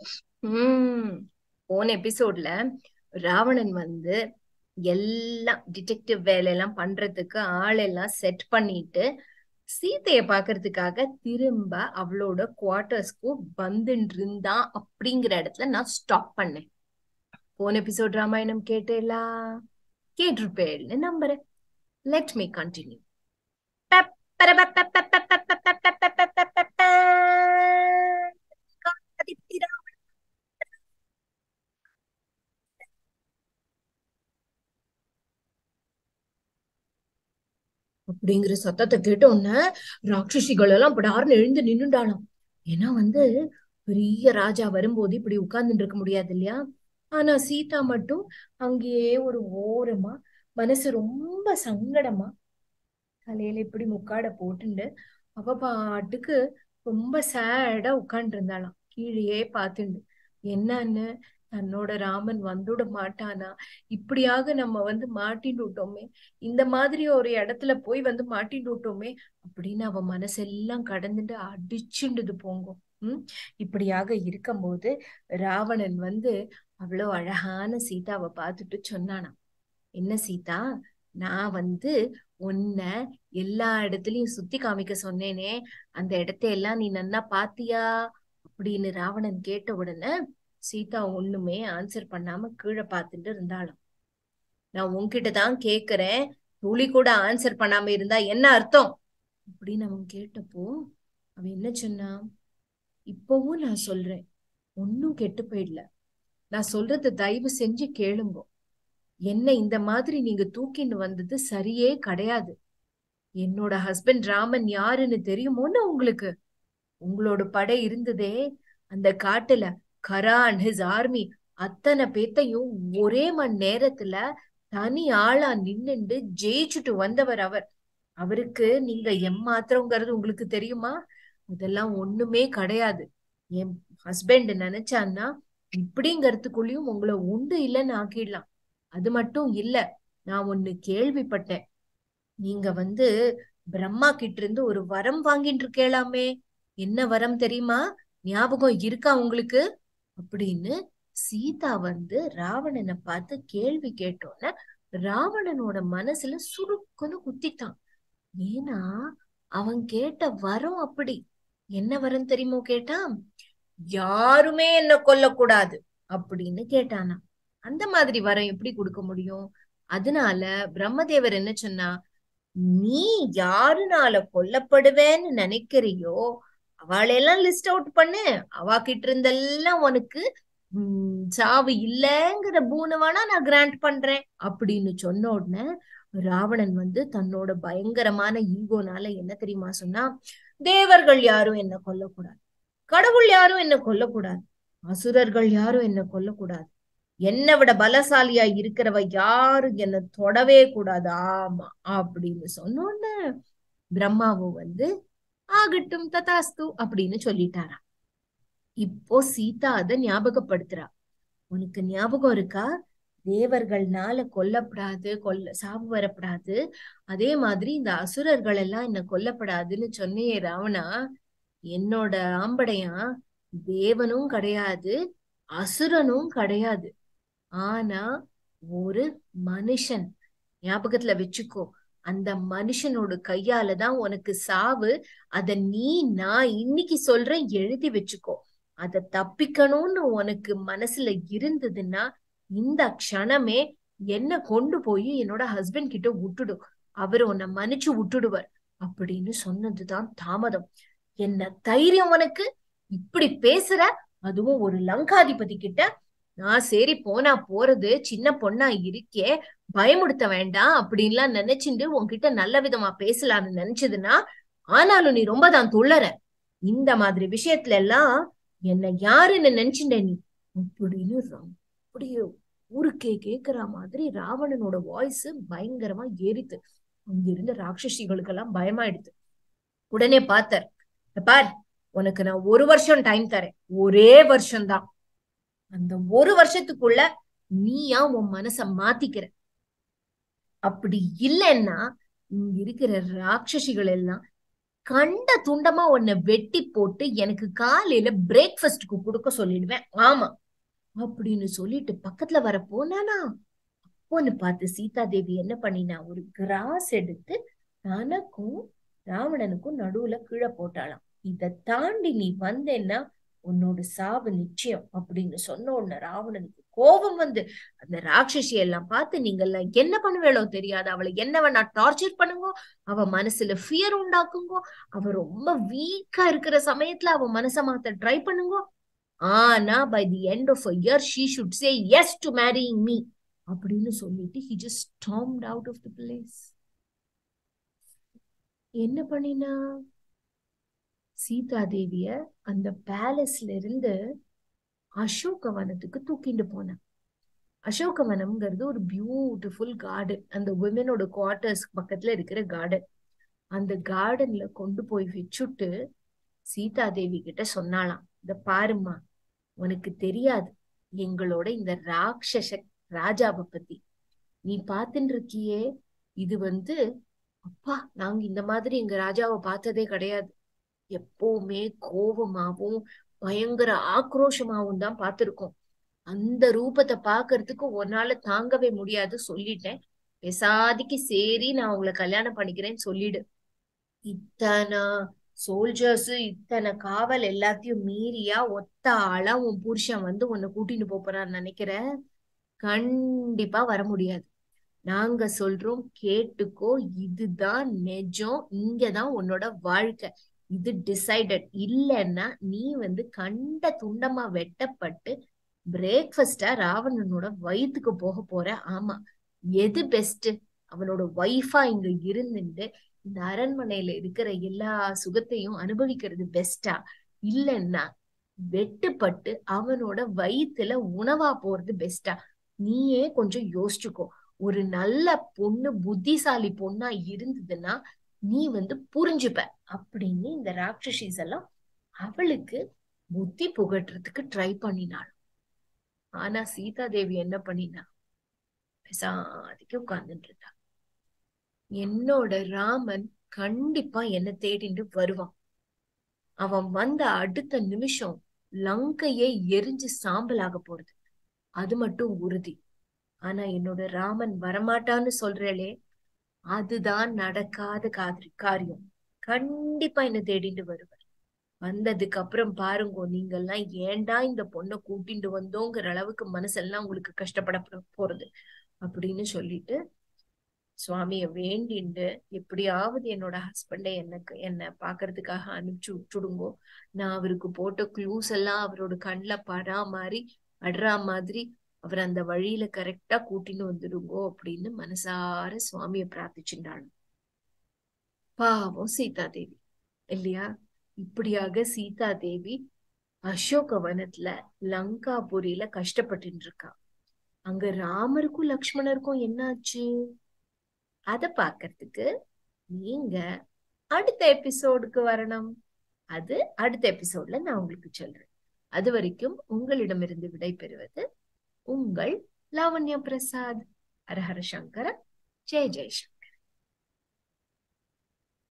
உம் போன எபிசோட்ல ராவணன் வந்து எல்லாம் டிடெக்டிவ் வேலையெல்லாம் பண்றதுக்கு ஆளெல்லாம் செட் பண்ணிட்டு சீதைய பாக்குறதுக்காக திரும்ப அவளோட குவார்டர்ஸ்க்கு வந்துட்டு இருந்தான் அப்படிங்கிற இடத்துல நான் ஸ்டாப் பண்ணேன் போன எபிசோட் ராமாயணம் கேட்டேலா கேட்டிருப்பேன்னு நம்புறேன் லெட் மீ கண்டினியூ அப்படிங்கிற சத்தத்தை கேட்ட உடனே ராட்சசிகள் எல்லாம் படார்னு எழுந்து நின்னுண்டாளாம் ஏன்னா வந்து பெரிய ராஜா வரும்போது இப்படி உட்கார்ந்துட்டு இருக்க முடியாது இல்லையா ஆனா சீதா மட்டும் அங்கேயே ஒரு ஓரமா மனசு ரொம்ப சங்கடமா தலையில இப்படி முக்காட போட்டுண்டு அவ பாட்டுக்கு ரொம்ப சேடா உட்கார்ந்து இருந்தாளாம் கீழேயே பார்த்துண்டு என்னன்னு தன்னோட ராமன் வந்துட மாட்டானா இப்படியாக நம்ம வந்து மாட்டின்னு விட்டோமே இந்த மாதிரி ஒரு இடத்துல போய் வந்து மாட்டின்னு விட்டோமே அப்படின்னு அவ மனசெல்லாம் கடந்துட்டு அடிச்சுண்டுது போங்கும் உம் இப்படியாக இருக்கும்போது ராவணன் வந்து அவ்வளோ அழகான சீதாவை பார்த்துட்டு சொன்னானாம் என்ன சீதா நான் வந்து உன்னை எல்லா இடத்துலயும் சுத்தி காமிக்க சொன்னேனே அந்த இடத்தையெல்லாம் நீ நன்னா பாத்தியா அப்படின்னு ராவணன் கேட்ட உடனே சீதா ஒண்ணுமே ஆன்சர் பண்ணாம கீழே பார்த்துட்டு இருந்தாளாம் நான் உன்கிட்ட தான் கேக்குறேன் துளி கூட ஆன்சர் பண்ணாம இருந்தா என்ன அர்த்தம் அப்படின்னு அவன் கேட்டப்போ அவன் என்ன சொன்னான் இப்பவும் நான் சொல்றேன் ஒன்னும் கெட்டு போயிடல நான் சொல்றத தயவு செஞ்சு கேளுங்க என்ன இந்த மாதிரி நீங்க தூக்கின்னு வந்தது சரியே கிடையாது என்னோட ஹஸ்பண்ட் ராமன் யாருன்னு தெரியுமோன்னு உங்களுக்கு உங்களோட படை இருந்ததே அந்த காட்டுல கரா அண்ட் ஹிஸ் ஆர்மி அத்தனை பேத்தையும் ஒரே மணி நேரத்துல தனி ஆளா நின்னுண்டு ஜெயிச்சுட்டு வந்தவர் அவர் அவருக்கு நீங்க எம்மாத்திரங்கிறது உங்களுக்கு தெரியுமா அதெல்லாம் ஒண்ணுமே கிடையாது என் ஹஸ்பண்ட் நினைச்சான்னா இப்படிங்கிறதுக்குள்ளயும் உங்களை உண்டு இல்லைன்னு ஆக்கிடலாம் அது மட்டும் இல்ல நான் ஒண்ணு கேள்விப்பட்டேன் நீங்க வந்து பிரம்மா கிட்ட இருந்து ஒரு வரம் வாங்கிட்டு இருக்கேளாமே என்ன வரம் தெரியுமா ஞாபகம் இருக்கா உங்களுக்கு அப்படின்னு சீதா வந்து ராவணனை பார்த்து கேள்வி கேட்டோன்னே ராவணனோட மனசுல சுருக்குன்னு குத்திட்டான் ஏன்னா அவன் கேட்ட வரம் அப்படி என்ன வரம் தெரியுமோ கேட்டான் யாருமே என்ன கொல்லக்கூடாது அப்படின்னு கேட்டானா அந்த மாதிரி வரம் எப்படி கொடுக்க முடியும் அதனால பிரம்மதேவர் என்ன சொன்னா நீ யாருனால கொல்லப்படுவேன்னு நினைக்கிறியோ அவளையெல்லாம் லிஸ்ட் அவுட் பண்ணு அவ கிட்ட இருந்தெல்லாம் உனக்கு உம் சாவு இல்லைங்கிற பூனவானா நான் கிராண்ட் பண்றேன் அப்படின்னு சொன்ன உடனே ராவணன் வந்து தன்னோட பயங்கரமான ஈகோனால என்ன தெரியுமா சொன்னா தேவர்கள் யாரும் என்ன கொல்லக்கூடாது கடவுள் யாரும் என்ன கொல்லக்கூடாது அசுரர்கள் யாரும் என்ன கொல்லக்கூடாது என்னை விட பலசாலியா இருக்கிறவ யாரும் என்ன தொடவே கூடாது ஆமா அப்படின்னு சொன்னோன்னு பிரம்மாவும் வந்து ஆகட்டும் ததாஸ்து அப்படின்னு சொல்லிட்டாரா இப்போ சீதா அத ஞாபகப்படுத்துறா உனக்கு ஞாபகம் இருக்கா தேவர்கள்னால கொல்லப்படாது கொல்ல சாவு வரப்படாது அதே மாதிரி இந்த அசுரர்கள் எல்லாம் என்ன கொல்லப்படாதுன்னு சொன்னியே ராவணா என்னோட ஆம்படையா தேவனும் கிடையாது அசுரனும் கிடையாது ஆனா ஒரு மனுஷன் ஞாபகத்துல வச்சுக்கோ அந்த மனுஷனோட கையால தான் உனக்கு சாவு அத நீ நான் இன்னைக்கு சொல்றேன் எழுதி வச்சுக்கோ அத தப்பிக்கணும்னு உனக்கு மனசுல இருந்ததுன்னா இந்த க்ஷணமே என்ன கொண்டு போய் என்னோட ஹஸ்பண்ட் கிட்ட விட்டுடும் அவர் உன்னை மன்னிச்சு விட்டுடுவார் அப்படின்னு சொன்னதுதான் தாமதம் என்ன தைரியம் உனக்கு இப்படி பேசுற அதுவும் ஒரு லங்காதிபதி கிட்ட நான் சரி போனா போறது சின்ன பொண்ணா இருக்கே பயமுடுத்த வேண்டாம் அப்படின்லாம் நினைச்சுட்டு உன்கிட்ட நல்ல விதமா பேசலாம்னு நினைச்சதுன்னா ஆனாலும் நீ ரொம்ப தான் துள்ளற இந்த மாதிரி விஷயத்துல எல்லாம் என்ன யாருன்னு நினைச்சுட்ட நீ அப்படின்னு அப்படியே ஊருக்கே கேக்குற மாதிரி ராவணனோட வாய்ஸ் பயங்கரமா ஏறித்து அங்க இருந்த ராட்சசிகளுக்கெல்லாம் பயமாயிடுது உடனே பார்த்தார் பார் உனக்கு நான் ஒரு வருஷம் டைம் தரேன் ஒரே வருஷம்தான் அந்த ஒரு வருஷத்துக்குள்ள நீயா உன் மனச மாத்திக்கிற அப்படி இல்லைன்னா இங்க இருக்கிற ராட்சசிகள் எல்லாம் கண்ட துண்டமா உன்னை வெட்டி போட்டு எனக்கு காலையில பிரேக்ஃபாஸ்ட்க்கு கொடுக்க சொல்லிடுவேன் ஆமா அப்படின்னு சொல்லிட்டு பக்கத்துல வர போனானா அப்போன்னு பார்த்து சீதா தேவி என்ன பண்ணினா ஒரு கிராஸ் எடுத்து தனக்கும் ராவணனுக்கும் நடுவுல கீழே போட்டாளாம் இத தாண்டி நீ வந்தேன்னா உன்னோட சாவு நிச்சயம் அப்படின்னு சொன்ன உடனே ராவணனுக்கு கோபம் வந்து அந்த ராட்சசி எல்லாம் பார்த்து நீங்க எல்லாம் என்ன பண்ணுவேளோ தெரியாது அவளை என்ன வேணா டார்ச்சர் பண்ணுங்க அவ மனசுல ஃபியர் உண்டாக்குங்க அவ ரொம்ப வீக்கா இருக்கிற சமயத்துல அவ மனசை மாத்த ட்ரை பண்ணுங்க ஆனா by the end of a year she should say yes to marrying me அப்படின்னு சொல்லிட்டு he just stormed out of the place என்ன பண்ணினா சீதா தேவிய அந்த பேலஸ்ல இருந்து அசோகவனத்துக்கு தூக்கிட்டு போனேன் அசோகவனம்ங்கிறது ஒரு பியூட்டிஃபுல் கார்டன் அந்த உமனோட குவார்டர்ஸ் பக்கத்துல இருக்கிற கார்டன் அந்த கார்டன்ல கொண்டு போய் வச்சுட்டு சீதா தேவி கிட்ட சொன்னாலாம் இந்த பாருமா உனக்கு தெரியாது எங்களோட இந்த ராட்சச ராஜாவை பத்தி நீ பாத்துட்டு இருக்கியே இது வந்து அப்பா நாங்க இந்த மாதிரி எங்க ராஜாவை பார்த்ததே கிடையாது எப்பவுமே கோபமாவும் பயங்கர ஆக்ரோஷமாவும் தான் பார்த்திருக்கோம் அந்த ரூபத்தை பாக்குறதுக்கு உன்னால தாங்கவே முடியாது சொல்லிட்டேன் பெசாதிக்கு சரி நான் உங்களை கல்யாணம் பண்ணிக்கிறேன்னு சொல்லிடு இத்தனை சோல்ஜர்ஸ் இத்தனை காவல் எல்லாத்தையும் மீறியா ஒத்த ஆளா உன் புருஷன் வந்து உன்னை கூட்டிட்டு போறான்னு நினைக்கிற கண்டிப்பா வர முடியாது நாங்க சொல்றோம் கேட்டுக்கோ இதுதான் நெஜம் இங்கதான் உன்னோட வாழ்க்கை இது டிசைடட் இல்லைன்னா நீ வந்து கண்ட துண்டமா வெட்டப்பட்டு பிரேக்ஃபாஸ்டா ராவணனோட வயிற்றுக்கு போக போற ஆமா எது பெஸ்ட் அவனோட ஒய்ஃபா இங்க இருந்துட்டு இந்த அரண்மனையில இருக்கிற எல்லா சுகத்தையும் அனுபவிக்கிறது பெஸ்டா இல்லைன்னா வெட்டுப்பட்டு அவனோட வயித்துல உணவா போறது பெஸ்டா நீயே கொஞ்சம் யோசிச்சுக்கோ ஒரு நல்ல பொண்ணு புத்திசாலி பொண்ணா இருந்ததுன்னா நீ வந்து புரிஞ்சுப்ப அப்படின்னு இந்த ராட்சசிஸ் எல்லாம் அவளுக்கு புத்தி புகட்டுறதுக்கு ட்ரை பண்ணினாள் ஆனா சீதா தேவி என்ன பண்ணினா பெசாதிக்கு உட்கார்ந்துட்டு இருந்தா என்னோட ராமன் கண்டிப்பா என்ன தேடிட்டு வருவான் அவன் வந்த அடுத்த நிமிஷம் லங்கையே எரிஞ்சு சாம்பலாக போறது அது மட்டும் உறுதி ஆனா என்னோட ராமன் வரமாட்டான்னு சொல்றேளே அதுதான் நடக்காத காதிரி காரியம் கண்டிப்பா என்ன தேடிட்டு வருவார் வந்ததுக்கு அப்புறம் பாருங்க நீங்க எல்லாம் ஏன்டா இந்த பொண்ணை கூட்டிட்டு வந்தோங்கிற அளவுக்கு மனசெல்லாம் உங்களுக்கு கஷ்டப்பட போறது அப்படின்னு சொல்லிட்டு சுவாமிய வேண்டிண்டு எப்படியாவது என்னோட ஹஸ்பண்டை எனக்கு என்ன பாக்குறதுக்காக அனுப்பிச்சு விட்டுடுங்கோ நான் அவருக்கு போட்ட க்ளூஸ் எல்லாம் அவரோட கண்ணுல படா மாதிரி படுறா மாதிரி அவர் அந்த வழியில கரெக்டா கூட்டின்னு வந்துடுங்கோ அப்படின்னு மனசார சுவாமிய பிரார்த்திச்சுட்டாள் பாவம் சீதா தேவி இல்லையா இப்படியாக சீதா தேவி அசோக வனத்துல லங்காபுரியில கஷ்டப்பட்டு இருக்கா அங்க ராமருக்கும் லக்ஷ்மணருக்கும் என்னாச்சு அத பாக்கிறதுக்கு நீங்க அடுத்த எபிசோடுக்கு வரணும் அது அடுத்த எபிசோட்ல நான் உங்களுக்கு சொல்றேன் அது வரைக்கும் உங்களிடமிருந்து விடை பெறுவது உங்கள் லாவண்யா பிரசாத் ஹரஹர சங்கர ஜெய ஜெய்சங்கர்